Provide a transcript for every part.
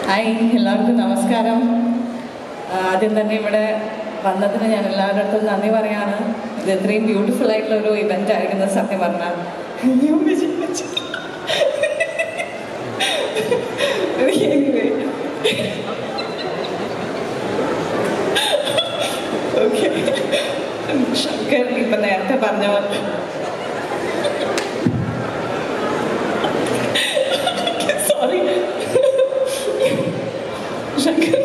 Hi എല്ലാവർക്കും നമസ്കാരം ആ, ആദ്യം തന്നെ ഇവിടെ വന്നതിന് ഞാൻ എല്ലാവരുടെ അടുത്തും നന്ദി പറയാണ് ഇത് ഇത്രയും ബ്യൂട്ടിഫുൾ ആയിട്ടുള്ള ഒരു ഇവന്റ് ആയിരിക്കുന്നത് സത്യം പറഞ്ഞാൽ അയ്യോ, വിജയിച്ചു. Okay. ശങ്കർ ഇപ്പൊ നേരത്തെ പറഞ്ഞ പോലെ സോറി ശങ്കർ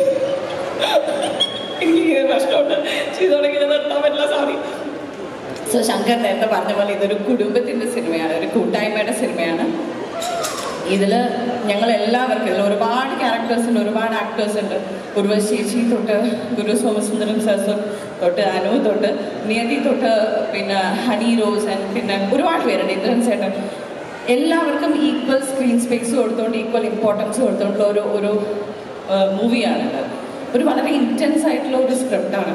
എനിക്ക് പ്രശ്നമുണ്ട് ചെയ്തു തുടങ്ങിയത് നിർത്താൻ പറ്റില്ല സോറി സോ ശങ്കർ നേരത്തെ പറഞ്ഞ പോലെ ഇതൊരു കുടുംബത്തിൻ്റെ സിനിമയാണ് ഒരു കൂട്ടായ്മയുടെ സിനിമയാണ് ഇതിൽ ഞങ്ങൾ എല്ലാവർക്കും ഇതിൽ ഒരുപാട് ക്യാരക്ടേഴ്സ് ഉണ്ട് ഒരുപാട് ആക്ടേഴ്സ് ഉണ്ട് ഉർവശി ചേച്ചി തൊട്ട് ഗുരു സോമസുന്ദരം സർ തൊട്ട് അനു തൊട്ട് നിയതി തൊട്ട് പിന്നെ ഹണി റോസ് ആൻഡ് പിന്നെ ഒരുപാട് പേരുണ്ട് ഇന്ദ്രൻ ചേട്ടൻ എല്ലാവർക്കും ഈക്വൽ സ്ക്രീൻ സ്പേസ് കൊടുത്തുകൊണ്ട് ഈക്വൽ ഇമ്പോർട്ടൻസ് കൊടുത്തുകൊണ്ടുള്ള ഒരു ഒരു മൂവിയാണിത് ഒരു വളരെ ഇൻറ്റൻസ് ആയിട്ടുള്ള ഒരു സ്ക്രിപ്റ്റാണ്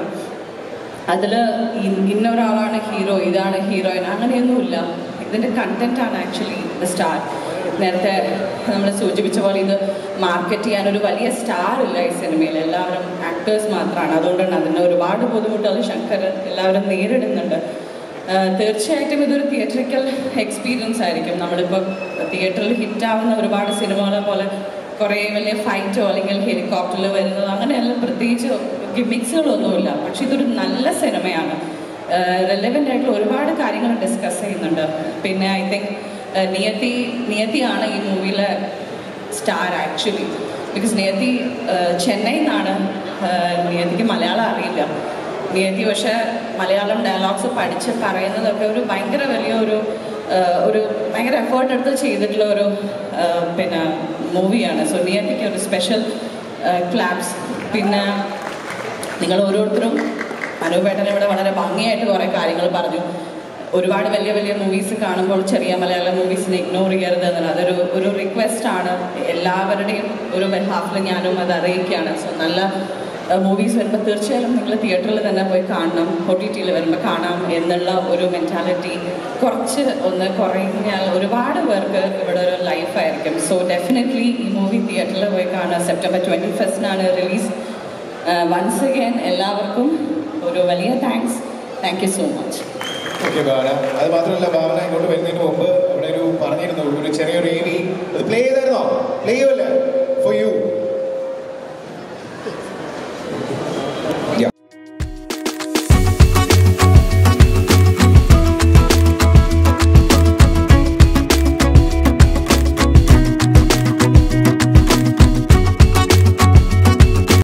അതിൽ ഇന്ന ഒരാളാണ് ഹീറോ ഇതാണ് ഹീറോയിൻ അങ്ങനെയൊന്നുമില്ല ഇതിൻ്റെ കണ്ടൻറ്റാണ് ആക്ച്വലി ദ സ്റ്റാർ നേരത്തെ നമ്മൾ സൂചിപ്പിച്ച പോലെ ഇത് മാർക്കറ്റ് ചെയ്യാൻ ഒരു വലിയ സ്റ്റാർ ഇല്ല ഈ സിനിമയിൽ എല്ലാവരും ആക്ടേഴ്സ് മാത്രമാണ് അതുകൊണ്ടാണ് അതിൻ്റെ ഒരുപാട് ബുദ്ധിമുട്ടുകൾ ശങ്കർ എല്ലാവരും നേരിടുന്നുണ്ട് ആഹ് തീർച്ചയായിട്ടും ഇതൊരു തിയേറ്ററിക്കൽ എക്സ്പീരിയൻസ് ആയിരിക്കും നമ്മളിപ്പോൾ തിയേറ്ററിൽ ഹിറ്റാവുന്ന ഒരുപാട് സിനിമകളെ പോലെ കുറേ വലിയ ഫൈറ്റോ അല്ലെങ്കിൽ ഹെലികോപ്റ്ററിൽ വരുന്നതോ അങ്ങനെയല്ല പ്രത്യേകിച്ച് ഗിമിക്സുകളൊന്നുമില്ല പക്ഷെ ഇതൊരു നല്ല സിനിമയാണ് റെലവെൻ്റ് ആയിട്ടുള്ള ഒരുപാട് കാര്യങ്ങൾ ഡിസ്കസ് ചെയ്യുന്നുണ്ട് പിന്നെ ഐ തിങ്ക് നിയത്തി നിയത്തിയാണ് ഈ മൂവിയിലെ സ്റ്റാർ ആക്ച്വലി ബിക്കോസ് നിയത്തി ചെന്നൈയിൽ നിന്നാണ് നിയത്തിക്ക് മലയാളം അറിയില്ല നിയതി പക്ഷെ മലയാളം ഡയലോഗ്സ് പഠിച്ച് പറയുന്നതൊക്കെ ഒരു ഭയങ്കര വലിയൊരു ആഹ് ഒരു ഭയങ്കര എഫേർട്ട് എടുത്ത് ചെയ്തിട്ടുള്ള ഒരു ആഹ് പിന്നെ മൂവിയാണ് സോ നിയതിക്ക് ഒരു സ്പെഷ്യൽ ക്ലാപ്സ് പിന്നെ നിങ്ങൾ ഓരോരുത്തരും അനുപേട്ടൻ ഇവിടെ വളരെ ഭംഗിയായിട്ട് കുറേ കാര്യങ്ങൾ പറഞ്ഞു ഒരുപാട് വലിയ വലിയ മൂവീസ് കാണുമ്പോൾ ചെറിയ മലയാളം മൂവീസിനെ ഇഗ്നോർ ചെയ്യരുത് എന്നുള്ളത് അതൊരു ഒരു റിക്വസ്റ്റ് ആണ് എല്ലാവരുടെയും ഒരു ബെഹാഫിൽ ഞാനും അത് അറിയിക്കുകയാണ് സോ നല്ല മൂവീസ് വരുമ്പോൾ തീർച്ചയായും നിങ്ങൾ തിയേറ്ററിൽ തന്നെ പോയി കാണണം ഒ ടി ടിയിൽ വരുമ്പോൾ കാണാം എന്നുള്ള ഒരു മെൻറ്റാലിറ്റി കുറച്ച് ഒന്ന് കുറഞ്ഞാൽ ഒരുപാട് പേർക്ക് ഇവിടെ ഒരു ലൈഫായിരിക്കും സോ ഡെഫിനറ്റ്ലി ഈ മൂവി തിയേറ്ററിൽ പോയി കാണുക സെപ്റ്റംബർ ട്വൻറ്റി ഫസ്റ്റിനാണ് റിലീസ് വൺസ് അഗൈൻ എല്ലാവർക്കും ഒരു വലിയ thanks thank you so much okay Bhavana അത് മാത്രമല്ല ഭാവന ഇങ്ങോട്ട് വരുന്നതിന് മുമ്പ് അവിടെ ഒരു പറഞ്ഞിരുന്നു ഒരു ചെറിയൊരു ഏവി അത് പ്ലേ ചെയ്തായിരുന്നോ പ്ലേ ചെയ്യുമല്ലേ